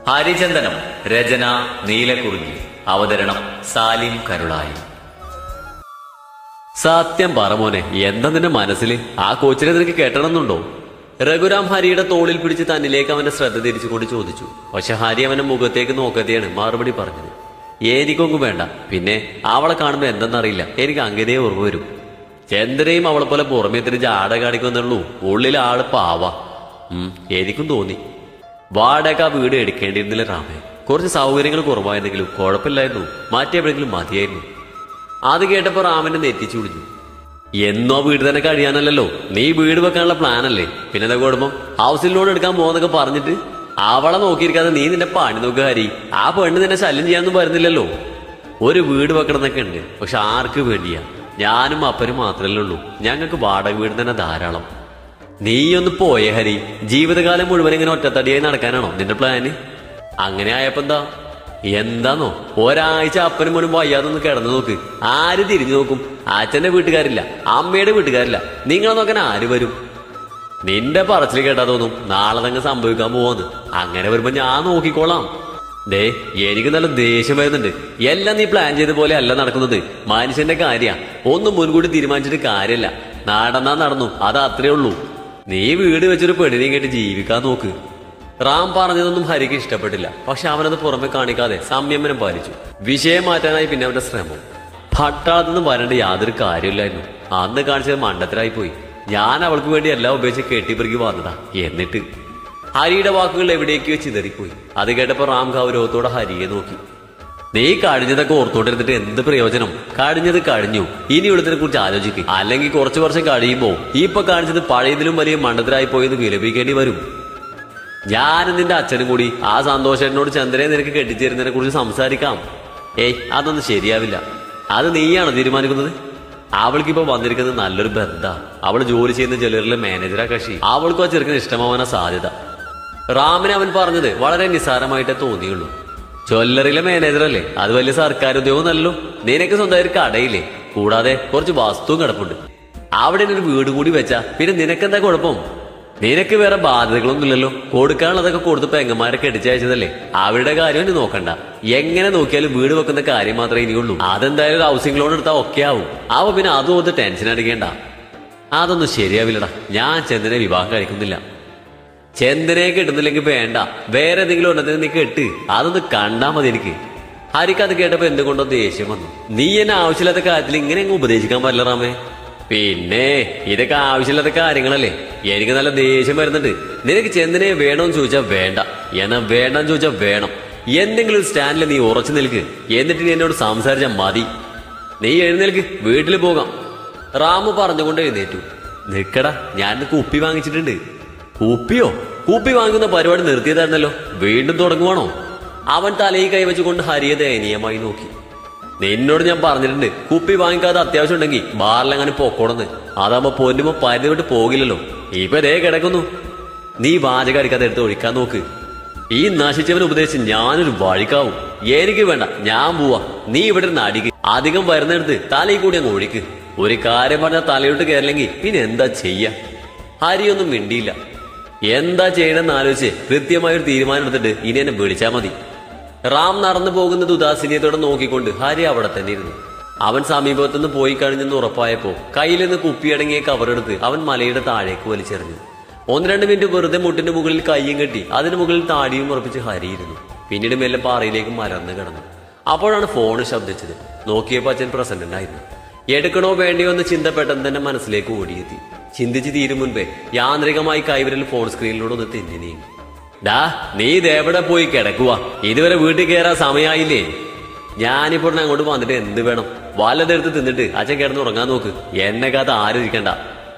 ഹരിചന്ദനം രചന നീലക്കുറിഞ്ഞി അവതരണം സാലിം കരുളായി സത്യം പറ മോനെ എന്താ നിന്റെ മനസ്സിൽ ആ കോച്ചിനെ നിനക്ക് കെട്ടണമെന്നുണ്ടോ രഘുരാം ഹരിയുടെ തോളിൽ പിടിച്ച് തന്നിലേക്ക് അവന്റെ ശ്രദ്ധ തിരിച്ചുകൊണ്ട് ചോദിച്ചു പക്ഷെ ഹരി അവന്റെ മുഖത്തേക്ക് നോക്കത്തെയാണ് മറുപടി പറഞ്ഞത് എനിക്കൊന്നും വേണ്ട പിന്നെ അവളെ കാണുമ്പോ എന്തെന്നറിയില്ല എനിക്ക് അങ്ങനെ ഓർമ്മ വരും ചന്ദ്രയും അവളെ പോലെ പുറമേ തിരിച്ച് ആട കാണിക്കുന്നുള്ളൂ ഉള്ളിൽ ആള് പാവ ഉം എനിക്കും തോന്നി വാടക ആ വീട് എടുക്കേണ്ടിയിരുന്നില്ല രാമേ കുറച്ച് സൗകര്യങ്ങൾ കുറവായിരുന്നെങ്കിലും കുഴപ്പമില്ലായിരുന്നു മാറ്റിയെപ്പോഴെങ്കിലും മതിയായിരുന്നു അത് കേട്ടപ്പോ റാമന്റെ നെറ്റിച്ചു വിളിച്ചു എന്നോ വീട് തന്നെ കഴിയാനല്ലല്ലോ നീ വീട് വെക്കാനുള്ള പ്ലാൻ അല്ലേ പിന്നെ എന്താ കുഴപ്പം ഹൗസിൽ ലോൺ എടുക്കാൻ പോകുന്നൊക്കെ പറഞ്ഞിട്ട് അവളെ നോക്കിയിരിക്കാതെ നീ നിന്റെ പണി നോക്കുക ഹരി ആ പെണ്ണ് നിന്നെ ശല്യം ചെയ്യാനൊന്നും വരുന്നില്ലല്ലോ ഒരു വീട് വെക്കണമെന്നൊക്കെ ഉണ്ട് പക്ഷെ ആർക്ക് വേണ്ടിയാ ഞാനും അപ്പനും മാത്രമല്ലേ ഉള്ളൂ ഞങ്ങൾക്ക് വാടക വീട് തന്നെ ധാരാളം നീയൊന്ന് പോയേ ഹരി ജീവിതകാലം മുഴുവൻ ഇങ്ങനെ ഒറ്റത്തടിയായി നടക്കാനാണോ നിന്റെ പ്ലാന് അങ്ങനെ ആയപ്പോ എന്താ എന്താന്നോ ഒരാഴ്ച അപ്പനും മോനും വയ്യാതൊന്ന് കിടന്നു നോക്ക് ആര് തിരിഞ്ഞു നോക്കും അച്ഛന്റെ വീട്ടുകാരില്ല അമ്മയുടെ വീട്ടുകാരില്ല നിങ്ങളെ നോക്കാൻ ആര് വരും നിന്റെ പറച്ചിൽ കേട്ടാ തോന്നും നാളെ തന്നെ സംഭവിക്കാൻ പോവാന്ന് അങ്ങനെ വരുമ്പോ ഞാൻ നോക്കിക്കോളാം ദേ എനിക്ക് നല്ല ദേഷ്യം വരുന്നുണ്ട് എല്ലാം നീ പ്ലാൻ ചെയ്ത പോലെ അല്ല നടക്കുന്നത് മനുഷ്യന്റെ കാര്യ ഒന്നും മുൻകൂട്ടി തീരുമാനിച്ചിട്ട് കാര്യമില്ല നടന്നാ നടന്നു അത് അത്രേ ഉള്ളൂ നീ വീട് വെച്ചൊരു പെണ്ണിനെയും കേട്ട് ജീവിക്കാൻ നോക്ക് റാം പറഞ്ഞതൊന്നും ഹരിക്ക് ഇഷ്ടപ്പെട്ടില്ല പക്ഷെ അവനത് പുറമെ കാണിക്കാതെ സംയമനം പാലിച്ചു വിഷയം മാറ്റാനായി പിന്നെ അവന്റെ ശ്രമം പട്ടാളത്തു നിന്ന് വരേണ്ട യാതൊരു കാര്യമില്ലായിരുന്നു അന്ന് കാണിച്ചത് മണ്ടത്തിലായി പോയി ഞാൻ അവൾക്ക് വേണ്ടി എല്ലാം ഉപയോഗിച്ച് കെട്ടിപ്പെറുക്കി വന്നതാ എന്നിട്ട് ഹരിയുടെ വാക്കുകൾ എവിടേക്കോ ചിതറിപ്പോയി അത് കേട്ടപ്പോ റാം ഗൗരവത്തോടെ ഹരിയെ നോക്കി നീ കഴിഞ്ഞതൊക്കെ ഓർത്തോണ്ടിരുന്നിട്ട് എന്ത് പ്രയോജനം കഴിഞ്ഞത് കഴിഞ്ഞു ഇനി ഉള്ളതിനെ കുറിച്ച് ആലോചിക്കും അല്ലെങ്കിൽ കുറച്ചു വർഷം കഴിയുമ്പോ ഈ ഇപ്പൊ കാണിച്ചത് പഴയതിലും വലിയ മണ്ടത്തിലായി പോയെന്ന് വിലപിക്കേണ്ടി വരും ഞാനും നിന്റെ അച്ഛനും കൂടി ആ സന്തോഷേട്ടനോട് ചന്ദ്രനെ നിനക്ക് കെട്ടിച്ചേരുന്നതിനെ കുറിച്ച് സംസാരിക്കാം ഏയ് അതൊന്നും ശരിയാവില്ല അത് നീയാണ് തീരുമാനിക്കുന്നത് അവൾക്കിപ്പോ വന്നിരിക്കുന്നത് നല്ലൊരു ബന്ധ അവൾ ജോലി ചെയ്യുന്ന ജ്വല്ലറിലെ മാനേജറാ കക്ഷി അവൾക്കും ആ ചെറുക്കിന് ഇഷ്ടമാവാനാ സാധ്യത റാമിന് അവൻ പറഞ്ഞത് വളരെ നിസ്സാരമായിട്ടേ തോന്നിയുള്ളൂ ജ്വല്ലറിയിലെ മാനേജറല്ലേ അത് വലിയ സർക്കാർ ഉദ്യോഗം നല്ലല്ലോ നിനക്ക് സ്വന്തമായി ഒരു കടയില്ലേ കൂടാതെ കുറച്ച് വസ്തുവും കിടപ്പുണ്ട് അവിടെ ഒരു വീട് കൂടി വെച്ചാ പിന്നെ നിനക്കെന്താ കുഴപ്പം നിനക്ക് വേറെ ബാധ്യതകളൊന്നുമില്ലല്ലോ കൊടുക്കാനുള്ളതൊക്കെ കൊടുത്ത് പെങ്ങന്മാരെ കെട്ടിച്ചയച്ചതല്ലേ അവരുടെ കാര്യം ഇനി നോക്കണ്ട എങ്ങനെ നോക്കിയാലും വീട് വെക്കുന്ന കാര്യം മാത്രമേ ഇനിയുള്ളൂ അതെന്തായാലും ഒരു ഹൗസിംഗ് ലോൺ എടുത്താൽ ഒക്കെ ആവും അവ പിന്നെ അതും ഒന്ന് ടെൻഷൻ അടിക്കേണ്ട അതൊന്നും ശരിയാവില്ലടാ ഞാൻ ചന്ദ്രനെ വിവാഹം കഴിക്കുന്നില്ല ചന്ദ്രനെ കിട്ടുന്നില്ലെങ്കിൽ വേണ്ട വേറെ ഏതെങ്കിലും ഉണ്ടെങ്കിൽ നീ കെട്ട് അതൊന്ന് കണ്ടാ മതി എനിക്ക് ഹരിക്ക് അത് കേട്ടപ്പോ എന്തുകൊണ്ടോ ദേഷ്യം വന്നു നീ എന്നെ ആവശ്യമില്ലാത്ത കാര്യത്തിൽ ഇങ്ങനെ അങ്ങ് ഉപദേശിക്കാൻ പറ്റില്ല റാമേ പിന്നെ ഇതൊക്കെ ആവശ്യമില്ലാത്ത കാര്യങ്ങളല്ലേ എനിക്ക് നല്ല ദേഷ്യം വരുന്നുണ്ട് നിനക്ക് ചന്ദ്രനെ വേണമെന്ന് ചോദിച്ചാൽ വേണ്ട എന്നാ വേണ്ടെന്ന് ചോദിച്ചാൽ വേണം എന്തെങ്കിലും ഒരു സ്റ്റാൻഡിൽ നീ ഉറച്ചു നിൽക്ക് എന്നിട്ട് നീ എന്നോട് സംസാരിച്ചാൽ മതി നീ എഴുന്നേൽക്ക് വീട്ടിൽ പോകാം റാമു പറഞ്ഞുകൊണ്ട് എഴുന്നേറ്റു നിക്കടാ ഞാൻ കുപ്പി വാങ്ങിച്ചിട്ടുണ്ട് കുപ്പിയോ കുപ്പി വാങ്ങുന്ന പരിപാടി നിർത്തിയതായിരുന്നല്ലോ വീണ്ടും തുടങ്ങുവാണോ അവൻ തലയിൽ കൈവച്ചുകൊണ്ട് ഹരിയെ ദയനീയമായി നോക്കി നിന്നോട് ഞാൻ പറഞ്ഞിട്ടുണ്ട് കുപ്പി വാങ്ങിക്കാതെ അത്യാവശ്യം ഉണ്ടെങ്കിൽ ബാറിലെങ്ങനെ പൊക്കോണെന്ന് അതാകുമ്പോ പൊന്നുമ്പോ പരിധി വിട്ട് പോകില്ലല്ലോ ഇപ്പൊ ദേ കിടക്കുന്നു നീ വാചകം അടിക്കാതെ എടുത്ത് ഒഴിക്കാൻ നോക്ക് ഈ നശിച്ചവൻ ഉപദേശിച്ച് ഞാനൊരു വഴിക്കാവും എനിക്ക് വേണ്ട ഞാൻ പോവാ നീ ഇവിടെ നിന്ന് അടിക്ക് അധികം വരുന്നിടത്ത് തലയിൽ കൂടി അങ്ങ് ഒഴിക്ക് ഒരു കാര്യം പറഞ്ഞാൽ തലയോട്ട് കയറില്ലെങ്കിൽ പിന്നെ എന്താ ചെയ്യാ ഹരിയൊന്നും മിണ്ടിയില്ല എന്താ ചെയ്യണമെന്ന് ആലോചിച്ച് കൃത്യമായൊരു തീരുമാനം എടുത്തിട്ട് ഇനി എന്നെ വിളിച്ചാ മതി റാം നടന്നു പോകുന്നത് ഉദാസീനത്തോടെ നോക്കിക്കൊണ്ട് ഹരി അവിടെ തന്നെ ഇരുന്നു അവൻ സമീപത്തുനിന്ന് പോയി കഴിഞ്ഞെന്ന് ഉറപ്പായപ്പോ കയ്യിൽ നിന്ന് കുപ്പിയടങ്ങിയ കവറെടുത്ത് അവൻ മലയുടെ താഴേക്ക് വലിച്ചെറിഞ്ഞു ഒന്ന് രണ്ട് മിനിറ്റ് വെറുതെ മുട്ടിന്റെ മുകളിൽ കയ്യും കെട്ടി അതിന് മുകളിൽ താടിയും ഉറപ്പിച്ച് ഹരിയിരുന്നു പിന്നീട് മെല്ലെ പാറയിലേക്ക് മലർന്നു കിടന്നു അപ്പോഴാണ് ഫോൺ ശബ്ദിച്ചത് നോക്കിയപ്പോ അച്ഛൻ പ്രസന്റ് ഉണ്ടായിരുന്നു എടുക്കണോ വേണ്ടിയോ എന്ന് ചിന്ത പെട്ടെന്ന് തന്നെ മനസ്സിലേക്ക് ഓടിയെത്തി ചിന്തിച്ച് തീരും മുൻപേ യാന്ത്രികമായി കൈവിരൽ ഫോൺ സ്ക്രീനിലൂടെ ഒന്ന് തെന്നി നീങ്ങി ഡാ നീ ഇതെവിടെ പോയി കിടക്കുക ഇതുവരെ വീട്ടിൽ കയറാൻ സമയമായില്ലേ ഞാനിപ്പോൾ ഉടനെ അങ്ങോട്ട് വന്നിട്ട് എന്ത് വേണം വല്ലതെടുത്ത് തിന്നിട്ട് അച്ഛൻ കിടന്ന് ഉറങ്ങാൻ നോക്ക് എന്നെ കാത്ത് ആരും ഇരിക്കണ്ട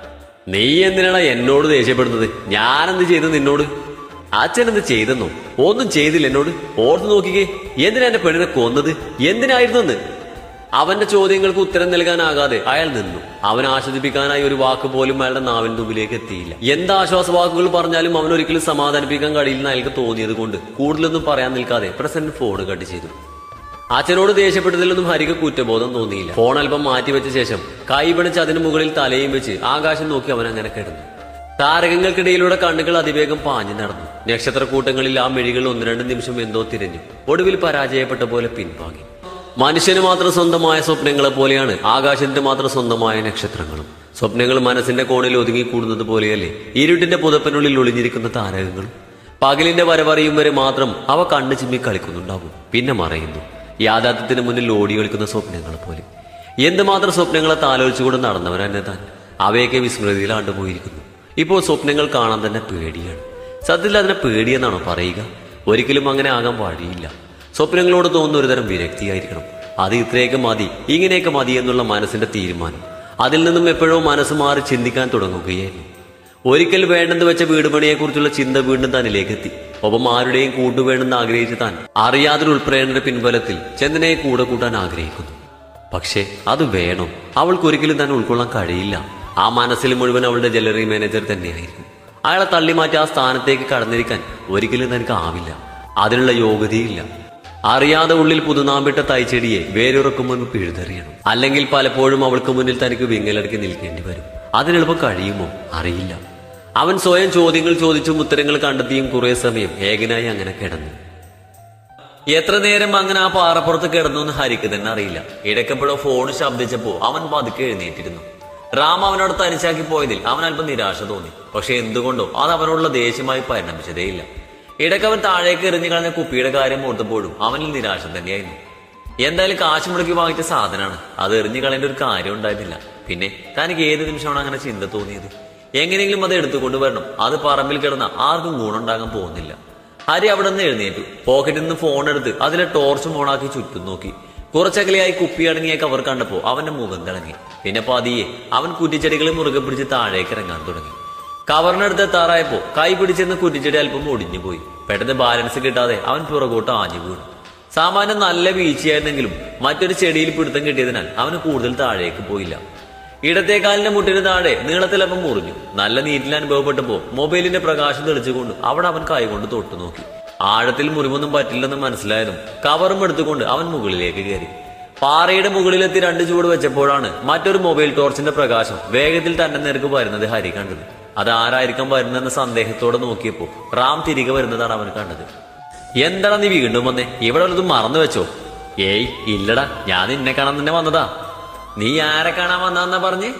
നീ എന്തിനാണ് എന്നോട് ദേഷ്യപ്പെടുന്നത് ഞാനെന്ത് ചെയ്തു നിന്നോട് അച്ഛൻ എന്ത് ചെയ്തെന്നോ ഒന്നും ചെയ്തില്ല എന്നോട് ഓർത്ത് നോക്കിക്കേ എന്തിനാ എന്റെ പെണ്ണിനെ കൊന്നത് എന്തിനായിരുന്നു എന്ന് അവന്റെ ചോദ്യങ്ങൾക്ക് ഉത്തരം നൽകാനാകാതെ അയാൾ നിന്നു അവൻ ആശ്വസിപ്പിക്കാനായി ഒരു വാക്ക് പോലും അയാളുടെ നാവിന്റെ മുമ്പിലേക്ക് എത്തിയില്ല എന്ത് ആശ്വാസ വാക്കുകൾ പറഞ്ഞാലും അവൻ ഒരിക്കലും സമാധാനിപ്പിക്കാൻ കഴിയില്ലെന്ന് അയാൾക്ക് തോന്നിയത് കൊണ്ട് കൂടുതലൊന്നും പറയാൻ നിൽക്കാതെ പ്രസന്റ് ഫോൺ കട്ട് ചെയ്തു അച്ഛനോട് ദേഷ്യപ്പെട്ടതിലൊന്നും ഹരിക്ക് കുറ്റബോധം തോന്നിയില്ല ഫോൺ അല്പം മാറ്റിവെച്ച ശേഷം കൈ പിടിച്ച് അതിന് മുകളിൽ തലയും വെച്ച് ആകാശം നോക്കി അവൻ അങ്ങനെ കിടന്നു താരകങ്ങൾക്കിടയിലൂടെ കണ്ണുകൾ അതിവേഗം പാഞ്ഞു നടന്നു നക്ഷത്രക്കൂട്ടങ്ങളിൽ ആ മിഴികൾ ഒന്ന് രണ്ട് നിമിഷം എന്തോ തിരഞ്ഞു ഒടുവിൽ പരാജയപ്പെട്ട പോലെ പിൻവാങ്ങി മനുഷ്യന് മാത്രം സ്വന്തമായ സ്വപ്നങ്ങളെ പോലെയാണ് ആകാശത്തിന് മാത്രം സ്വന്തമായ നക്ഷത്രങ്ങളും സ്വപ്നങ്ങൾ മനസ്സിന്റെ കോണിൽ ഒതുങ്ങിക്കൂടുന്നത് പോലെയല്ലേ ഇരുട്ടിന്റെ പുതപ്പിനുള്ളിൽ ഒളിഞ്ഞിരിക്കുന്ന താരകങ്ങളും പകലിന്റെ വരവറിയും വരെ മാത്രം അവ കണ്ണു ചിമ്മി കളിക്കുന്നുണ്ടാകും പിന്നെ മറയുന്നു യാഥാർത്ഥ്യത്തിന് മുന്നിൽ ഓടി കളിക്കുന്ന സ്വപ്നങ്ങളെ പോലെ എന്തുമാത്രം സ്വപ്നങ്ങളെ താലോലിച്ചുകൊണ്ട് നടന്നവൻ തന്നെ താൻ അവയൊക്കെ വിസ്മൃതിയിലാണ്ട് പോയിരിക്കുന്നു ഇപ്പോൾ സ്വപ്നങ്ങൾ കാണാൻ തന്നെ പേടിയാണ് സത്യത്തിൽ അതിനെ പേടിയെന്നാണോ പറയുക ഒരിക്കലും അങ്ങനെ ആകാൻ വഴിയില്ല സ്വപ്നങ്ങളോട് തോന്നുന്ന ഒരുതരം വിരക്തിയായിരിക്കണം അത് ഇത്രയൊക്കെ മതി ഇങ്ങനെയൊക്കെ മതി എന്നുള്ള മനസ്സിന്റെ തീരുമാനം അതിൽ നിന്നും എപ്പോഴോ മനസ്സ് മാറി ചിന്തിക്കാൻ തുടങ്ങുകയായിരുന്നു ഒരിക്കൽ വേണ്ടെന്ന് വെച്ച വീട് പണിയെക്കുറിച്ചുള്ള ചിന്ത വീണ്ടും തന്നിലേക്ക് എത്തി ഒപ്പം ആരുടെയും കൂട്ടുവേണമെന്ന് ആഗ്രഹിച്ച് താൻ അറിയാതൊരു ഉൾപ്രേരണയുടെ പിൻബലത്തിൽ ചന്ദനയെ കൂടെ കൂട്ടാൻ ആഗ്രഹിക്കുന്നു പക്ഷേ അത് വേണോ അവൾക്കൊരിക്കലും തന്നെ ഉൾക്കൊള്ളാൻ കഴിയില്ല ആ മനസ്സിൽ മുഴുവൻ അവളുടെ ജ്വല്ലറി മാനേജർ തന്നെയായിരിക്കും അയാളെ തള്ളിമാറ്റി ആ സ്ഥാനത്തേക്ക് കടന്നിരിക്കാൻ ഒരിക്കലും തനിക്ക് ആവില്ല അതിനുള്ള യോഗ്യതയില്ല അറിയാതെ ഉള്ളിൽ പുതുനാമ്പിട്ട തൈച്ചെടിയെ വേരുറക്കും മുൻപ് പിഴുതെറിയണം അല്ലെങ്കിൽ പലപ്പോഴും അവൾക്ക് മുന്നിൽ തനിക്ക് വിങ്ങലടക്കി നിൽക്കേണ്ടി വരും അതിനെളുപ്പം കഴിയുമോ അറിയില്ല അവൻ സ്വയം ചോദ്യങ്ങൾ ചോദിച്ചും ഉത്തരങ്ങൾ കണ്ടെത്തിയും കുറെ സമയം ഏകനായി അങ്ങനെ കിടന്നു എത്ര നേരം അങ്ങനെ ആ പാറപ്പുറത്ത് കിടന്നു എന്ന് ഹരിക്ക് തന്നെ അറിയില്ല ഇടയ്ക്കെപ്പോഴോ ഫോൺ ശബ്ദിച്ചപ്പോ അവൻ പതുക്കെ എഴുന്നേറ്റിരുന്നു റാം അവനോട് തനിച്ചാക്കി പോയതിൽ അവൻ അല്പം നിരാശ തോന്നി പക്ഷെ എന്തുകൊണ്ടോ അത് അവനോടുള്ള ദേഷ്യമായി പരിണമിച്ചതേയില്ല ഇടയ്ക്ക് അവൻ താഴേക്ക് എറിഞ്ഞു കളഞ്ഞ കുപ്പിയുടെ കാര്യം ഓർത്തപ്പോഴും അവനിൽ നിരാശ തന്നെയായിരുന്നു എന്തായാലും കാശ് മുടക്കി വാങ്ങിച്ച സാധനമാണ് അത് എറിഞ്ഞു കളയേണ്ട ഒരു കാര്യം ഉണ്ടായിരുന്നില്ല പിന്നെ തനിക്ക് ഏത് നിമിഷമാണ് അങ്ങനെ ചിന്ത തോന്നിയത് എങ്ങനെയെങ്കിലും അത് എടുത്തുകൊണ്ട് വരണം അത് പറമ്പിൽ കിടന്ന ആർക്കും ഗുണമുണ്ടാകാൻ പോകുന്നില്ല ഹരി അവിടെ നിന്ന് എഴുന്നേറ്റു പോക്കറ്റിൽ നിന്ന് ഫോൺ എടുത്ത് അതിലെ ടോർച്ചും ഓണാക്കി ചുറ്റും നോക്കി കുറച്ചകലെയായി കുപ്പി അടങ്ങിയ കവർ കണ്ടപ്പോ അവന്റെ മുഖം തിളങ്ങി പിന്നെ പതിയെ അവൻ കുറ്റിച്ചെടികളെ മുറുകെ പിടിച്ച് താഴേക്ക് ഇറങ്ങാൻ തുടങ്ങി കവറിനടുത്ത് എത്താറായപ്പോ കൈ പിടിച്ചെന്ന് കുറ്റിച്ചെടി അല്പം ഒടിഞ്ഞു പോയി പെട്ടെന്ന് ബാലൻസ് കിട്ടാതെ അവൻ പുറകോട്ട് ആഞ്ഞു വീണു സാമാന്യം നല്ല വീഴ്ചയായിരുന്നെങ്കിലും മറ്റൊരു ചെടിയിൽ പിടുത്തം കിട്ടിയതിനാൽ അവന് കൂടുതൽ താഴേക്ക് പോയില്ല ഇടത്തേക്കാലിന്റെ മുട്ടിന് താഴെ നീളത്തിലപ്പം മുറിഞ്ഞു നല്ല നീറ്റിൽ അനുഭവപ്പെട്ടപ്പോ മൊബൈലിന്റെ പ്രകാശം തെളിച്ചുകൊണ്ട് അവിടെ അവൻ കൈകൊണ്ട് തൊട്ടു നോക്കി ആഴത്തിൽ മുറിവൊന്നും പറ്റില്ലെന്ന് മനസ്സിലായതും കവറും എടുത്തുകൊണ്ട് അവൻ മുകളിലേക്ക് കയറി പാറയുടെ മുകളിലെത്തി രണ്ട് ചൂട് വെച്ചപ്പോഴാണ് മറ്റൊരു മൊബൈൽ ടോർച്ചിന്റെ പ്രകാശം വേഗത്തിൽ തന്റെ നേർക്ക് വരുന്നത് ഹരി കണ്ടത് അത് ആരായിരിക്കും വരുന്നതെന്ന സന്ദേഹത്തോടെ നോക്കിയപ്പോ റാം തിരികെ വരുന്നതാണ് അവൻ കണ്ടത് എന്താടാ നീ വീണ്ടും വന്നേ ഇവിടെ വല്ലതും മറന്നു വെച്ചോ ഏയ് ഇല്ലടാ ഞാൻ നിന്നെ കാണാൻ തന്നെ വന്നതാ നീ ആരെ കാണാൻ വന്നതെന്നാ പറഞ്ഞ്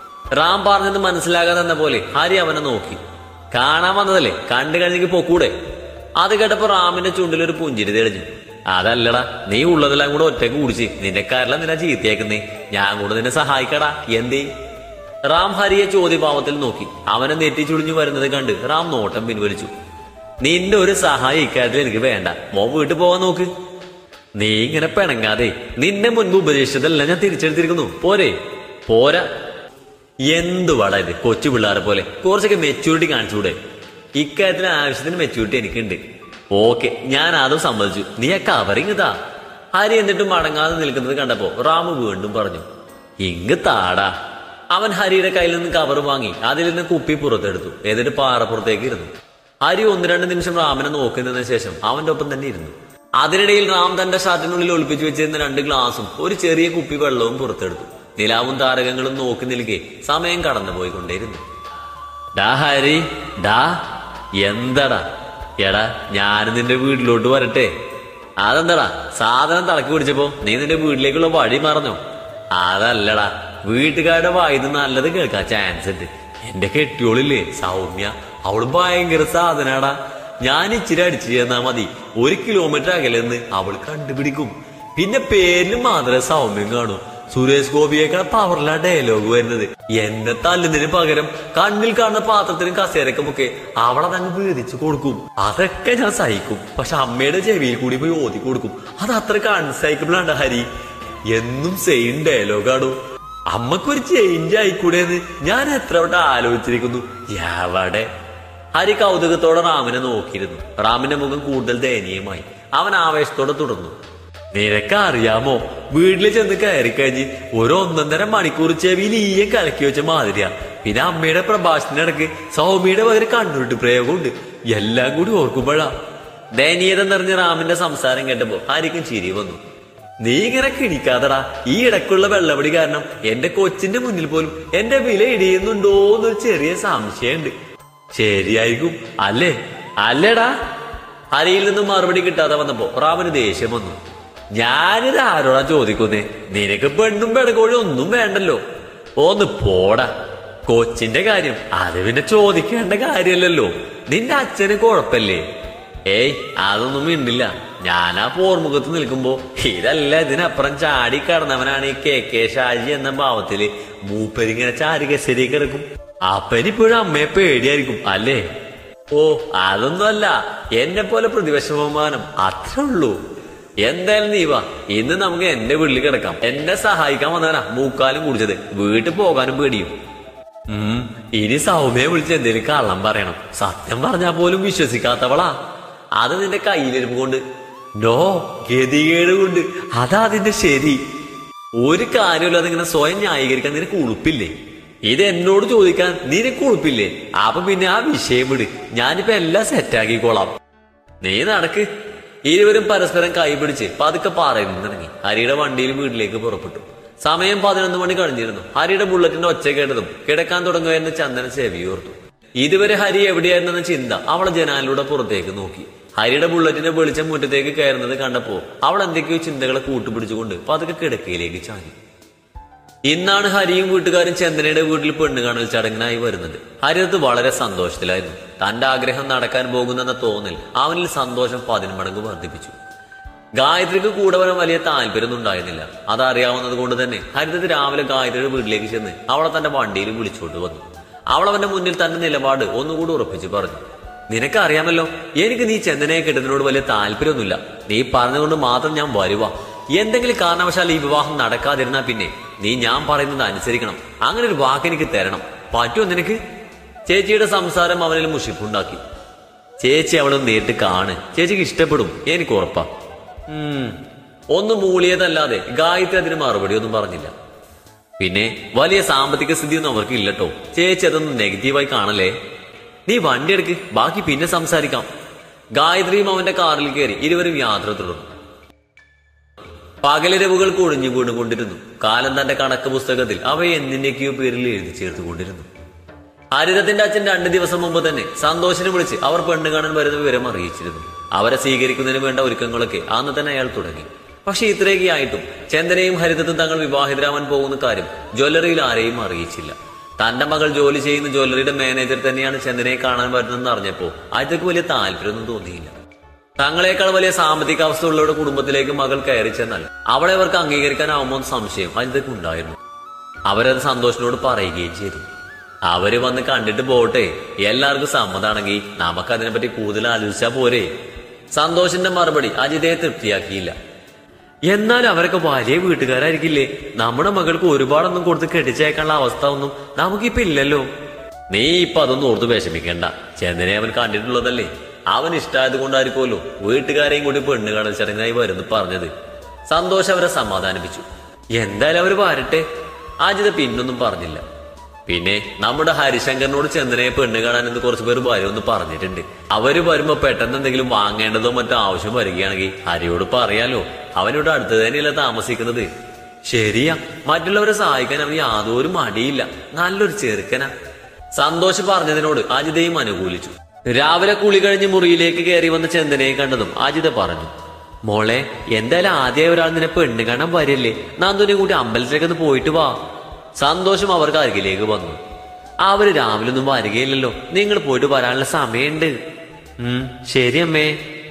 റാം പറഞ്ഞത് മനസ്സിലാകാതെ എന്ന പോലെ ഹരി അവനെ നോക്കി കാണാൻ വന്നതല്ലേ കണ്ടു കഴിഞ്ഞെങ്കിൽ പൊക്കൂടെ അത് കേട്ടപ്പോ റാമിന്റെ ചുണ്ടിൽ ഒരു പുഞ്ചിരി തെളിഞ്ഞു അതല്ലടാ നീ ഉള്ളതെല്ലാം കൂടെ ഒറ്റക്ക് കുടിച്ച് നിന്റെ കാരെല്ലാം നിന്നെ ചീത്തയാക്കുന്നേ ഞാൻ കൂടെ നിന്നെ സഹായിക്കടാ എന്തേ റാം ഹരിയെ ചോദ്യഭാവത്തിൽ നോക്കി അവനെ നെറ്റിച്ചുളിഞ്ഞു വരുന്നത് കണ്ട് റാം നോട്ടം പിൻവലിച്ചു നിന്റെ ഒരു സഹായം ഇക്കാര്യത്തിൽ എനിക്ക് വേണ്ട മോൻ വീട്ടിൽ പോവാൻ നോക്ക് നീ ഇങ്ങനെ പിണങ്ങാതെ നിന്നെ മുൻപ് ഉപദേശിച്ചതല്ല ഞാൻ തിരിച്ചെടുത്തിരിക്കുന്നു പോരെ പോരാ എന്തുവാടാ ഇത് കൊച്ചു പിള്ളേരെ പോലെ കുറച്ചൊക്കെ മെച്ചൂരിറ്റി കാണിച്ചൂടെ ഇക്കാര്യത്തിന് ആവശ്യത്തിന് മെച്ചൂരിറ്റി എനിക്കുണ്ട് ഓക്കെ ഞാൻ അതും സമ്മതിച്ചു നീ ആ കവറിങ് താ ഹരി എന്നിട്ടും മടങ്ങാതെ നിൽക്കുന്നത് കണ്ടപ്പോ റാമു വീണ്ടും പറഞ്ഞു ഇങ്ങ് താടാ അവൻ ഹരിയുടെ കയ്യിൽ നിന്ന് കവർ വാങ്ങി അതിൽ നിന്ന് കുപ്പി പുറത്തെടുത്തു എന്നിട്ട് പാറപ്പുറത്തേക്ക് ഇരുന്നു ഹരി ഒന്ന് രണ്ട് നിമിഷം റാമിനെ നോക്കി നിന്ന ശേഷം അവന്റെ ഒപ്പം തന്നെ ഇരുന്നു അതിനിടയിൽ റാം തന്റെ ഷർട്ടിനുള്ളിൽ ഒളിപ്പിച്ചു വെച്ചിരുന്ന രണ്ട് ഗ്ലാസും ഒരു ചെറിയ കുപ്പി വെള്ളവും പുറത്തെടുത്തു നിലാവും താരകങ്ങളും നോക്കി നിൽക്കെ സമയം കടന്നുപോയിക്കൊണ്ടേയിരുന്നു ഡാ ഹരി ഡാ എന്താടാ എടാ ഞാൻ നിന്റെ വീട്ടിലോട്ട് വരട്ടെ അതെന്താടാ സാധനം തളക്കി പിടിച്ചപ്പോ നീ നിന്റെ വീട്ടിലേക്കുള്ള വഴി മറഞ്ഞോ അതല്ലടാ വീട്ടുകാരുടെ വായിന്ന് നല്ലത് കേൾക്കാൻ ചാൻസ് ഉണ്ട് എന്റെ കെട്ടിയോളില്ലേ സൗമ്യ അവള് ഭയങ്കര സാധനാടാ ഞാൻ ഇച്ചിരി അടിച്ചു ചെന്നാ മതി ഒരു കിലോമീറ്റർ അകലെന്ന് അവൾ കണ്ടുപിടിക്കും പിന്നെ പേരിൽ മാത്രമേ സൗമ്യം കാണൂ സുരേഷ് ഗോപിയേക്കാൾ പവറിലാ ഡയലോഗ് വരുന്നത് എന്നെ തല്ലുന്നതിന് പകരം കണ്ണിൽ കാണുന്ന പാത്രത്തിനും കസേരക്കുമൊക്കെ അവളെ തന്നെ വീതിച്ചു കൊടുക്കും അതൊക്കെ ഞാൻ സഹിക്കും പക്ഷെ അമ്മയുടെ ചെവിയിൽ കൂടി പോയി ഓതി കൊടുക്കും അത് അത്ര കൺസൈക്കബിൾ ആണ് ഹരി എന്നും സെയിം ഡയലോഗാണു അമ്മക്കൊരു ചേഞ്ച് ആയിക്കൂടെന്ന് ഞാൻ എത്ര വട്ടം ആലോചിച്ചിരിക്കുന്നു എവിടെ ഹരി കൗതുകത്തോടെ റാമിനെ നോക്കിയിരുന്നു റാമിന്റെ മുഖം കൂടുതൽ ദയനീയമായി അവൻ ആവേശത്തോടെ തുടർന്നു നിനക്ക് അറിയാമോ വീട്ടിൽ ചെന്ന് കയറി കഴിഞ്ഞ് ഒരു ഒന്നൊന്നര മണിക്കൂർ ചെവിയിൽ ഈയം കലക്കി വെച്ച മാതിരിയാ പിന്നെ അമ്മയുടെ പ്രഭാഷണത്തിനിടക്ക് സൗമ്യയുടെ പകരം കണ്ണുരുട്ട് പ്രയോഗമുണ്ട് എല്ലാം കൂടി ഓർക്കുമ്പോഴാ ദയനീയത നിറഞ്ഞ റാമിന്റെ സംസാരം കേട്ടപ്പോ ഹരിക്കും ചിരി വന്നു നീ ഇങ്ങനെ കിണിക്കാതടാ ഈ ഇടക്കുള്ള വെള്ളപടി കാരണം എന്റെ കൊച്ചിന്റെ മുന്നിൽ പോലും എന്റെ വില ഇടിയുന്നുണ്ടോ എന്നൊരു ചെറിയ സംശയമുണ്ട് ശരിയായിരിക്കും അല്ലേ അല്ലേടാ ഹരിയിൽ നിന്നും മറുപടി കിട്ടാതെ വന്നപ്പോ റാമിന് ദേഷ്യം വന്നു ഞാനിത് ആരോടാ ചോദിക്കുന്നേ നിനക്ക് പെണ്ണും പെടകോഴി ഒന്നും വേണ്ടല്ലോ ഒന്ന് പോടാ കൊച്ചിന്റെ കാര്യം അത് പിന്നെ ചോദിക്കേണ്ട കാര്യമല്ലല്ലോ നിന്റെ അച്ഛന് കുഴപ്പല്ലേ ഏയ് അതൊന്നും മിണ്ടില്ല ഞാൻ ആ പോർമുഖത്ത് നിൽക്കുമ്പോ ഇതല്ല ഇതിനപ്പുറം ചാടി കടന്നവനാണ് ഈ കെ കെ ഷാജി എന്ന ഭാവത്തില് മൂപ്പരിങ്ങനെ ചാരി കസേരയ്ക്ക് ഇറക്കും അപ്പനിപ്പോഴും അമ്മയെ പേടിയായിരിക്കും അല്ലേ ഓ അതൊന്നും അല്ല എന്നെ പോലെ പ്രതിപക്ഷ ബഹുമാനം അത്രേ ഉള്ളൂ എന്തായാലും നീ വാ ഇന്ന് നമുക്ക് എന്റെ വീട്ടിൽ കിടക്കാം എന്നെ സഹായിക്കാൻ വന്നവനാ മൂക്കാലും കുടിച്ചത് വീട്ടിൽ പോകാനും പേടിയും ഉം ഇനി സൗമ്യയെ വിളിച്ച് എന്തേലും കള്ളം പറയണം സത്യം പറഞ്ഞാൽ പോലും വിശ്വസിക്കാത്തവളാ അത് നിന്റെ കയ്യിലിരുമ്പ് കൊണ്ട് നോ ഗതികേട് കൊണ്ട് അതാ അതിന്റെ ശരി ഒരു കാര്യമില്ലാതെ ഇങ്ങനെ സ്വയം ന്യായീകരിക്കാൻ നിനക്ക് ഉളുപ്പില്ലേ ഇത് എന്നോട് ചോദിക്കാൻ നിനക്ക് ഉളുപ്പില്ലേ അപ്പൊ പിന്നെ ആ വിഷയം വിട് ഞാനിപ്പോ എല്ലാം സെറ്റാക്കിക്കോളാം നീ നടക്ക് ഇരുവരും പരസ്പരം കൈപിടിച്ച് പതുക്കെ പാറയിൽ നിന്നിറങ്ങി ഹരിയുടെ വണ്ടിയിൽ വീട്ടിലേക്ക് പുറപ്പെട്ടു സമയം പതിനൊന്ന് മണി കഴിഞ്ഞിരുന്നു ഹരിയുടെ ബുള്ളറ്റിന്റെ ഒച്ച കേട്ടതും കിടക്കാൻ തുടങ്ങുകയെന്ന് ചന്ദന ചെവിയോർത്തു ഇതുവരെ ഹരി എവിടെയായിരുന്നെന്ന ചിന്ത അവളെ ജനാലിലൂടെ പുറത്തേക്ക് നോക്കി ഹരിയുടെ ബുള്ളറ്റിന്റെ വെളിച്ചം മുറ്റത്തേക്ക് കയറുന്നത് കണ്ടപ്പോ അവൾ എന്തൊക്കെയോ ചിന്തകളെ കൂട്ടുപിടിച്ചുകൊണ്ട് പതുക്കെ കിടക്കയിലേക്ക് ചാഞ്ഞു ഇന്നാണ് ഹരിയും വീട്ടുകാരും ചന്ദനയുടെ വീട്ടിൽ പെണ്ണ് കാണൽ ചടങ്ങിനായി വരുന്നത് ഹരിത് വളരെ സന്തോഷത്തിലായിരുന്നു തന്റെ ആഗ്രഹം നടക്കാൻ പോകുന്നെന്ന തോന്നൽ അവനിൽ സന്തോഷം പതിന്മടങ്ങ് വർദ്ധിപ്പിച്ചു ഗായത്രിക്ക് കൂടെ വരാൻ വലിയ താല്പര്യമൊന്നും ഉണ്ടായിരുന്നില്ല അതറിയാവുന്നത് കൊണ്ട് തന്നെ ഹരിതത്ത് രാവിലെ ഗായത്രിയുടെ വീട്ടിലേക്ക് ചെന്ന് അവളെ തന്റെ വണ്ടിയിൽ വിളിച്ചോണ്ട് വന്നു അവൾ അവന്റെ മുന്നിൽ തന്റെ നിലപാട് ഒന്നുകൂടി ഉറപ്പിച്ച് പറഞ്ഞു നിനക്കറിയാമല്ലോ എനിക്ക് നീ ചന്ദനയെ കെട്ടുന്നതിനോട് വലിയ താല്പര്യമൊന്നുമില്ല നീ പറഞ്ഞതുകൊണ്ട് മാത്രം ഞാൻ വരുവാ എന്തെങ്കിലും കാരണവശാൽ ഈ വിവാഹം നടക്കാതിരുന്നാ പിന്നെ നീ ഞാൻ പറയുന്നത് അനുസരിക്കണം അങ്ങനെ ഒരു വാക്ക് എനിക്ക് തരണം പറ്റുമോ നിനക്ക് ചേച്ചിയുടെ സംസാരം അവനിൽ മുഷിപ്പുണ്ടാക്കി ചേച്ചി അവളെ നേരിട്ട് കാണ് ചേച്ചിക്ക് ഇഷ്ടപ്പെടും എനിക്ക് ഉറപ്പാ ഉം ഒന്ന് മൂളിയതല്ലാതെ ഗായത്രി അതിന് മറുപടി ഒന്നും പറഞ്ഞില്ല പിന്നെ വലിയ സാമ്പത്തിക സ്ഥിതിയൊന്നും അവർക്ക് ഇല്ലട്ടോ ചേച്ചി അതൊന്നും നെഗറ്റീവായി കാണല്ലേ നീ വണ്ടി എടുക്ക് ബാക്കി പിന്നെ സംസാരിക്കാം ഗായത്രിയും അവന്റെ കാറിൽ കയറി ഇരുവരും യാത്ര തുടർന്നു പകലിരവുകൾ കൊഴിഞ്ഞു വീണുകൊണ്ടിരുന്നു കാലം തന്റെ കണക്ക് പുസ്തകത്തിൽ അവയെ എന്തിന്റെയൊക്കെയോ പേരിൽ എഴുതി ചേർത്തുകൊണ്ടിരുന്നു ഹരിതത്തിന്റെ അച്ഛൻ രണ്ടു ദിവസം മുമ്പ് തന്നെ സന്തോഷിനെ വിളിച്ച് അവർ പെണ്ണ് കാണാൻ വരുന്ന വിവരം അറിയിച്ചിരുന്നു അവരെ സ്വീകരിക്കുന്നതിന് വേണ്ട ഒരുക്കങ്ങളൊക്കെ അന്ന് തന്നെ അയാൾ തുടങ്ങി പക്ഷെ ഇത്രയൊക്കെ ആയിട്ടും ചന്ദനയും ഹരിതത്തും തങ്ങൾ വിവാഹിതരാവാൻ പോകുന്ന കാര്യം ജ്വല്ലറിയിൽ ആരെയും അറിയിച്ചില്ല തന്റെ മകൾ ജോലി ചെയ്യുന്ന ജ്വല്ലറിയുടെ മാനേജർ തന്നെയാണ് ചന്ദനയെ കാണാൻ വരുന്നതെന്ന് അറിഞ്ഞപ്പോ അയാൾക്ക് വലിയ താല്പര്യമൊന്നും തോന്നിയില്ല തങ്ങളെക്കാൾ വലിയ സാമ്പത്തിക അവസ്ഥ ഉള്ളവരുടെ കുടുംബത്തിലേക്ക് മകൾ കയറി ചെന്നാൽ അവളെ അവർക്ക് അംഗീകരിക്കാനാവുമോ എന്ന് സംശയം അജിതയ്ക്ക് ഉണ്ടായിരുന്നു അവരത് സന്തോഷിനോട് പറയുകയും ചെയ്തു അവര് വന്ന് കണ്ടിട്ട് പോട്ടെ എല്ലാവർക്കും സമ്മതാണെങ്കിൽ നമുക്ക് അതിനെപ്പറ്റി കൂടുതൽ ആലോചിച്ചാ പോരെ സന്തോഷിന്റെ മറുപടി അജിതയെ തൃപ്തിയാക്കിയില്ല എന്നാൽ അവരൊക്കെ വലിയ വീട്ടുകാരായിരിക്കില്ലേ നമ്മുടെ മകൾക്ക് ഒരുപാടൊന്നും കൊടുത്ത് കെട്ടിച്ചേക്കാനുള്ള അവസ്ഥ ഒന്നും നമുക്കിപ്പൊ ഇല്ലല്ലോ നീ ഇപ്പൊ അതൊന്നും ഓർത്ത് വിഷമിക്കണ്ട ചന്ദ്രനെ അവൻ കണ്ടിട്ടുള്ളതല്ലേ അവൻ ഇഷ്ടമായത് കൊണ്ടായിരിക്കുമല്ലോ വീട്ടുകാരെയും കൂടി പെണ്ണ് കാണൽ ചടങ്ങായി വരുന്നു പറഞ്ഞത് സന്തോഷം അവരെ സമാധാനിപ്പിച്ചു എന്തായാലും അവര് വരട്ടെ അജിത പിന്നൊന്നും പറഞ്ഞില്ല പിന്നെ നമ്മുടെ ഹരിശങ്കറിനോട് ചന്ദ്രനെ പെണ്ണ് കാണാൻ എന്ന് കുറച്ച് പേര് വരുമെന്ന് പറഞ്ഞിട്ടുണ്ട് അവര് വരുമ്പോ പെട്ടെന്ന് എന്തെങ്കിലും വാങ്ങേണ്ടതോ മറ്റോ ആവശ്യം വരികയാണെങ്കിൽ ഹരിയോട് പറയാലോ അവനിവിടെ അടുത്ത് തന്നെയല്ല താമസിക്കുന്നത് ശരിയാ മറ്റുള്ളവരെ സഹായിക്കാൻ അവന് യാതൊരു മടിയില്ല നല്ലൊരു ചെറുക്കനാ സന്തോഷ് പറഞ്ഞതിനോട് അജിതയും അനുകൂലിച്ചു രാവിലെ കുളി കഴിഞ്ഞ് മുറിയിലേക്ക് കയറി വന്ന ചന്ദനയെ കണ്ടതും അജിത പറഞ്ഞു മോളെ എന്തായാലും ആദ്യം ഒരാൾ നിന്നെ പെണ്ണ് കാണാൻ വരില്ലേ നന്ദുനെ കൂട്ടി അമ്പലത്തിലേക്ക് ഒന്ന് പോയിട്ട് വാ സന്തോഷം അവർക്ക് അരികിലേക്ക് വന്നു അവര് രാവിലെ ഒന്നും വരികയില്ലല്ലോ നിങ്ങൾ പോയിട്ട് വരാനുള്ള സമയമുണ്ട് ഉം ശരി അമ്മേ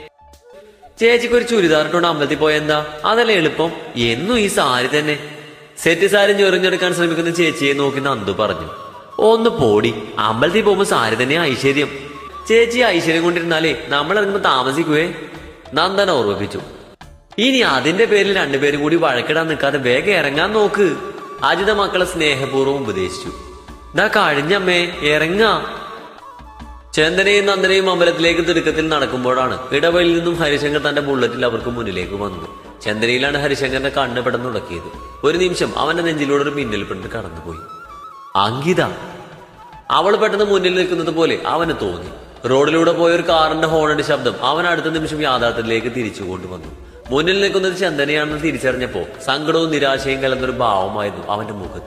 ചേച്ചിക്ക് ഒരു ചുരിദാർ ഇട്ടുകൊണ്ട് അമ്പലത്തിൽ പോയെന്താ അതല്ലേ എളുപ്പം എന്നും ഈ സാരി തന്നെ സെറ്റ് സാരി ഞെറിഞ്ഞെടുക്കാൻ ശ്രമിക്കുന്ന ചേച്ചിയെ നോക്കി നന്ദു പറഞ്ഞു ഒന്ന് പോടി അമ്പലത്തിൽ പോകുമ്പോ സാരി തന്നെ ഐശ്വര്യം ചേച്ചി ഐശ്വര്യം കൊണ്ടിരുന്നാലേ നമ്മൾ ഇറങ്ങുമ്പോ താമസിക്കുവേ നന്ദന ഓർമ്മിപ്പിച്ചു ഇനി അതിന്റെ പേരിൽ രണ്ടുപേരും കൂടി വഴക്കിടാൻ നിൽക്കാതെ വേഗം ഇറങ്ങാൻ നോക്ക് അജിത മക്കളെ സ്നേഹപൂർവ്വം ഉപദേശിച്ചു ദാ കഴിഞ്ഞമ്മേ ഇറങ്ങാ ചന്ദനയും നന്ദനയും അമ്പലത്തിലേക്ക് തിടുക്കത്തിൽ നടക്കുമ്പോഴാണ് ഇടവഴിയിൽ നിന്നും ഹരിശങ്കർ തന്റെ ബുള്ളറ്റിൽ അവർക്ക് മുന്നിലേക്ക് വന്നത് ചന്ദനയിലാണ് ഹരിശങ്കറിന്റെ കണ്ണ് പെടന്നുടക്കിയത് ഒരു നിമിഷം അവന്റെ നെഞ്ചിലൂടെ ഒരു മിന്നൽ പെണ്ണ് കടന്നുപോയി അങ്കിത അവൾ പെട്ടെന്ന് മുന്നിൽ നിൽക്കുന്നത് പോലെ അവന് തോന്നി റോഡിലൂടെ പോയ ഒരു കാറിന്റെ ഹോണിന്റെ ശബ്ദം അവൻ അടുത്ത നിമിഷം യാഥാർത്ഥ്യത്തിലേക്ക് തിരിച്ചു കൊണ്ടുവന്നു മുന്നിൽ നിൽക്കുന്നത് ചന്ദനയാണെന്ന് തിരിച്ചറിഞ്ഞപ്പോ സങ്കടവും നിരാശയും കലർന്നൊരു ഭാവമായിരുന്നു അവന്റെ മുഖത്ത്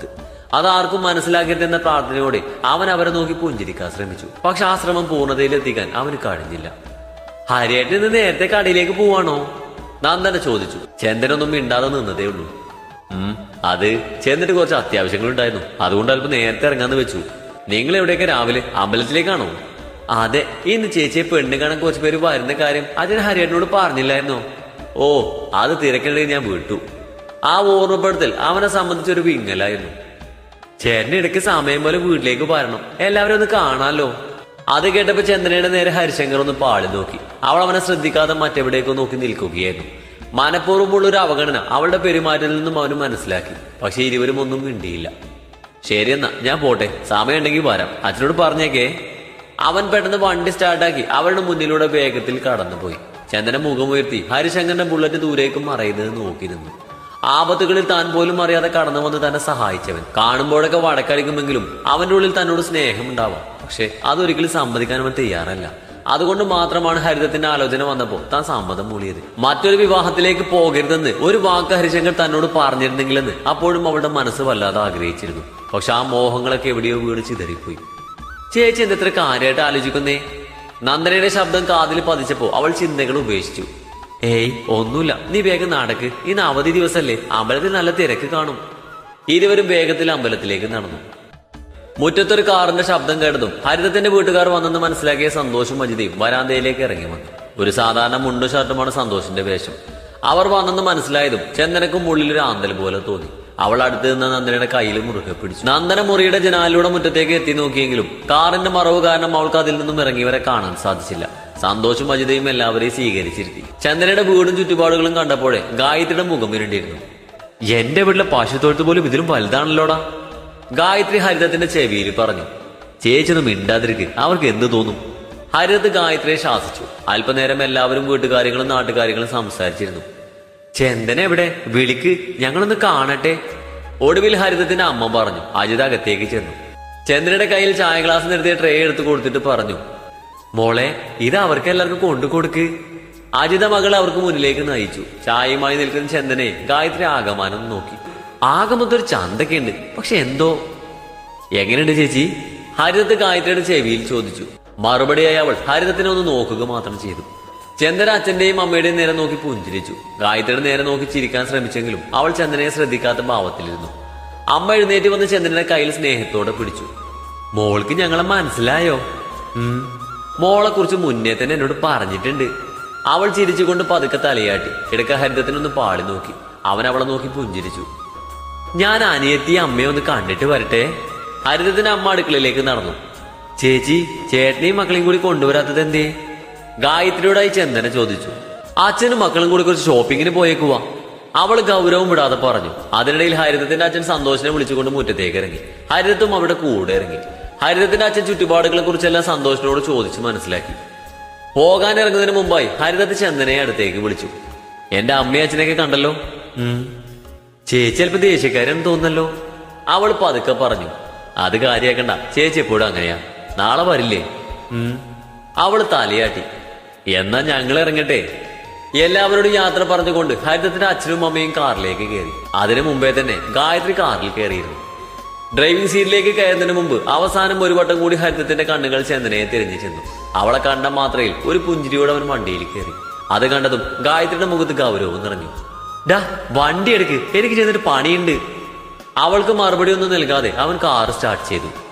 അതാർക്കും മനസ്സിലാക്കരുതെന്ന പ്രാർത്ഥനയോടെ അവൻ അവരെ നോക്കി പുഞ്ചിരിക്കാൻ ശ്രമിച്ചു പക്ഷെ ആ ശ്രമം പൂർണ്ണതയിലെത്തിക്കാൻ അവന് കഴിഞ്ഞില്ല ഹരിയേട്ടൻ ഇന്ന് നേരത്തെ കടയിലേക്ക് പോവാണോ നന്ദന ചോദിച്ചു ചന്ദനൊന്നും മിണ്ടാതെ നിന്നതേ ഉള്ളൂ ഉം അത് ചെന്നിട്ട് കുറച്ച് അത്യാവശ്യങ്ങളുണ്ടായിരുന്നു അതുകൊണ്ട് അല്പം നേരത്തെ ഇറങ്ങാന്ന് വെച്ചു നിങ്ങൾ എവിടെയൊക്കെ രാവിലെ അമ്പലത്തിലേക്കാണോ അതെ ഇന്ന് ചേച്ചിയെ പെണ്ണ് കാണാൻ കുറച്ച് പേര് വരുന്ന കാര്യം അച്ഛൻ ഹരിയേട്ടനോട് പറഞ്ഞില്ലായിരുന്നോ ഓ അത് തിരക്കിനിടയിൽ ഞാൻ വിട്ടു ആ ഓർമ്മപ്പെടുത്തൽ അവനെ സംബന്ധിച്ചൊരു വിങ്ങലായിരുന്നു ചേട്ടന് ഇടയ്ക്ക് സമയം പോലെ വീട്ടിലേക്ക് വരണം എല്ലാവരും ഒന്ന് കാണാലോ അത് കേട്ടപ്പോ ചന്ദ്രയുടെ നേരെ ഹരിശങ്കർ ഒന്ന് പാളി നോക്കി അവൾ അവനെ ശ്രദ്ധിക്കാതെ മറ്റെവിടേക്കോ നോക്കി നിൽക്കുകയായിരുന്നു മനഃപൂർവ്വമുള്ള ഒരു അവഗണന അവളുടെ പെരുമാറ്റത്തിൽ നിന്നും അവന് മനസ്സിലാക്കി പക്ഷെ ഇരുവരും ഒന്നും മിണ്ടിയില്ല ശരിയെന്നാ ഞാൻ പോട്ടെ സമയമുണ്ടെങ്കിൽ വരാം അച്ഛനോട് പറഞ്ഞേക്കേ അവൻ പെട്ടെന്ന് വണ്ടി സ്റ്റാർട്ടാക്കി അവളുടെ മുന്നിലൂടെ വേഗത്തിൽ കടന്നുപോയി ചന്ദന മുഖമുയർത്തി ഹരിശങ്കറിന്റെ ബുള്ളറ്റ് ദൂരേക്ക് മറയുന്നത് നോക്കി നിന്നു ആപത്തുകളിൽ താൻ പോലും അറിയാതെ കടന്നു വന്ന് തന്നെ സഹായിച്ചവൻ കാണുമ്പോഴൊക്കെ വടക്കടിക്കുമെങ്കിലും അവന്റെ ഉള്ളിൽ തന്നോട് സ്നേഹം ഉണ്ടാവാം പക്ഷെ അതൊരിക്കലും സമ്മതിക്കാൻ അവൻ തയ്യാറല്ല അതുകൊണ്ട് മാത്രമാണ് ഹരിതത്തിന്റെ ആലോചന വന്നപ്പോൾ താൻ സമ്മതം മൂളിയത് മറ്റൊരു വിവാഹത്തിലേക്ക് പോകരുതെന്ന് ഒരു വാക്ക് ഹരിശങ്കർ തന്നോട് പറഞ്ഞിരുന്നെങ്കിലെന്ന് അപ്പോഴും അവളുടെ മനസ്സ് വല്ലാതെ ആഗ്രഹിച്ചിരുന്നു പക്ഷെ ആ മോഹങ്ങളൊക്കെ എവിടെയോ വീട് ചിതറിപ്പോയി ചേച്ചി എന്തെത്ര കാര്യമായിട്ട് ആലോചിക്കുന്നേ നന്ദനയുടെ ശബ്ദം കാതിൽ പതിച്ചപ്പോ അവൾ ചിന്തകൾ ഉപേക്ഷിച്ചു ഏയ് ഒന്നുമില്ല നീ വേഗം നടക്ക് ഇന്ന് അവധി ദിവസല്ലേ അമ്പലത്തിൽ നല്ല തിരക്ക് കാണും ഇരുവരും വേഗത്തിൽ അമ്പലത്തിലേക്ക് നടന്നു മുറ്റത്തൊരു കാറിന്റെ ശബ്ദം കേട്ടതും ഹരിതത്തിന്റെ വീട്ടുകാർ വന്നെന്ന് മനസ്സിലാക്കിയ സന്തോഷും മജിതയും വരാന്തയിലേക്ക് ഇറങ്ങി വന്നു ഒരു സാധാരണ മുണ്ടും ഷർട്ടുമാണ് സന്തോഷിന്റെ വേഷം അവർ വന്നെന്ന് മനസ്സിലായതും ചന്ദനക്കും ഉള്ളിൽ ഒരു ആന്തൽ പോലെ തോന്നി അവൾ അടുത്ത് നിന്ന് നന്ദനയുടെ കയ്യിൽ മുറുകെ പിടിച്ചു നന്ദന മുറിയുടെ ജനാലിലൂടെ മുറ്റത്തേക്ക് എത്തി നോക്കിയെങ്കിലും കാറിന്റെ മറവ് കാരണം അവൾക്ക് അതിൽ നിന്നും ഇറങ്ങിയവരെ കാണാൻ സാധിച്ചില്ല സന്തോഷും അജിതയും എല്ലാവരെയും സ്വീകരിച്ചിരുത്തി ചന്ദനയുടെ വീടും ചുറ്റുപാടുകളും കണ്ടപ്പോഴേ ഗായത്രിയുടെ മുഖം ഇരുണ്ടിരുന്നു എന്റെ വീട്ടിലെ പശുത്തൊഴുത്ത് പോലും ഇതിലും വലുതാണല്ലോടാ ഗായത്രി ഹരിതത്തിന്റെ ചെവിയിൽ പറഞ്ഞു ചേച്ചൊന്നും മിണ്ടാതിരിക്ക് അവർക്ക് എന്ത് തോന്നും ഹരിതത്ത് ഗായത്രിയെ ശാസിച്ചു അല്പനേരം എല്ലാവരും വീട്ടുകാര്യങ്ങളും നാട്ടുകാര്യങ്ങളും സംസാരിച്ചിരുന്നു ചെന്തന എവിടെ വിളിക്ക് ഞങ്ങളൊന്ന് കാണട്ടെ ഒടുവിൽ ഹരിതത്തിന്റെ അമ്മ പറഞ്ഞു അജിത അകത്തേക്ക് ചെന്നു ചന്ദ്രയുടെ കയ്യിൽ ചായ ഗ്ലാസ് നിർത്തിയ ട്രേ എടുത്തു കൊടുത്തിട്ട് പറഞ്ഞു മോളെ ഇത് അവർക്ക് എല്ലാവർക്കും കൊണ്ടു കൊടുക്ക് അജിത മകൾ അവർക്ക് മുന്നിലേക്ക് നയിച്ചു ചായയുമായി നിൽക്കുന്ന ചന്ദനെ ഗായത്രി ആകമാനം നോക്കി ആകെ മൊത്തൊരു ചന്തക്കെ ഉണ്ട് പക്ഷെ എന്തോ എങ്ങനെയുണ്ട് ചേച്ചി ഹരിതത്ത് ഗായത്രിയുടെ ചെവിയിൽ ചോദിച്ചു മറുപടിയായി അവൾ ഹരിതത്തിനെ ഒന്ന് നോക്കുക മാത്രം ചെയ്തു ചന്ദന അച്ഛന്റെയും അമ്മയുടെയും നേരെ നോക്കി പുഞ്ചിരിച്ചു ഗായത്രിയുടെ നേരെ നോക്കി ചിരിക്കാൻ ശ്രമിച്ചെങ്കിലും അവൾ ചന്ദനയെ ശ്രദ്ധിക്കാത്ത ഭാവത്തിലിരുന്നു അമ്മ എഴുന്നേറ്റ് വന്ന് ചന്ദ്രനെ കയ്യിൽ സ്നേഹത്തോടെ പിടിച്ചു മോൾക്ക് ഞങ്ങളെ മനസ്സിലായോ ഉം മോളെ കുറിച്ച് മുന്നേ തന്നെ എന്നോട് പറഞ്ഞിട്ടുണ്ട് അവൾ ചിരിച്ചുകൊണ്ട് പതുക്കെ തലയാട്ടി ഇടയ്ക്ക് ഹരിതത്തിനൊന്ന് പാളി നോക്കി അവൻ അവളെ നോക്കി പുഞ്ചിരിച്ചു ഞാൻ അനിയത്തി അമ്മയെ ഒന്ന് കണ്ടിട്ട് വരട്ടെ ഹരിതത്തിന്റെ അമ്മ അടുക്കളയിലേക്ക് നടന്നു ചേച്ചി ചേട്ടനെയും മക്കളെയും കൂടി കൊണ്ടുവരാത്തത് എന്തേ ഗായത്രിയോടായി ചന്ദന ചോദിച്ചു അച്ഛനും മക്കളും കൂടി കുറച്ച് ഷോപ്പിങ്ങിന് പോയേക്കുവാ അവൾ ഗൗരവം വിടാതെ പറഞ്ഞു അതിനിടയിൽ ഹരിതത്തിന്റെ അച്ഛൻ സന്തോഷിനെ വിളിച്ചുകൊണ്ട് മുറ്റത്തേക്ക് ഇറങ്ങി ഹരിതത്തും അവിടെ കൂടെ ഇറങ്ങി ഹരിതത്തിന്റെ അച്ഛൻ ചുറ്റുപാടുകളെ കുറിച്ചെല്ലാം സന്തോഷിനോട് ചോദിച്ച് മനസ്സിലാക്കി പോകാൻ ഇറങ്ങുന്നതിന് മുമ്പായി ഹരിതത്ത് ചന്ദനയെ അടുത്തേക്ക് വിളിച്ചു എന്റെ അമ്മയും അച്ഛനെയൊക്കെ കണ്ടല്ലോ ഉം ചേച്ചി ചിലപ്പോ ദേഷ്യക്കാരെന്ന് തോന്നല്ലോ അവൾ പതുക്കെ പറഞ്ഞു അത് കാര്യാക്കണ്ട ചേച്ചി എപ്പോഴും അങ്ങനെയാ നാളെ വരില്ലേ ഉം അവൾ തലയാട്ടി എന്നാ ഞങ്ങൾ ഇറങ്ങട്ടെ എല്ലാവരോടും യാത്ര പറഞ്ഞുകൊണ്ട് ഹരിതത്തിന്റെ അച്ഛനും അമ്മയും കാറിലേക്ക് കയറി അതിനു മുമ്പേ തന്നെ ഗായത്രി കാറിൽ കയറിയിരുന്നു ഡ്രൈവിംഗ് സീറ്റിലേക്ക് കയറുന്നതിന് മുമ്പ് അവസാനം ഒരു വട്ടം കൂടി ഹരിതത്തിന്റെ കണ്ണുകൾ ചന്ദനയെ തിരിഞ്ഞു ചെന്നു അവളെ കണ്ട മാത്രയിൽ ഒരു പുഞ്ചിരിയോടെ അവൻ വണ്ടിയിൽ കയറി അത് കണ്ടതും ഗായത്രിയുടെ മുഖത്ത് ഗൗരവം നിറഞ്ഞു ഡാ വണ്ടി എടുക്ക് എനിക്ക് ചെന്നിട്ട് പണിയുണ്ട് അവൾക്ക് മറുപടി ഒന്നും നൽകാതെ അവൻ കാർ സ്റ്റാർട്ട് ചെയ്തു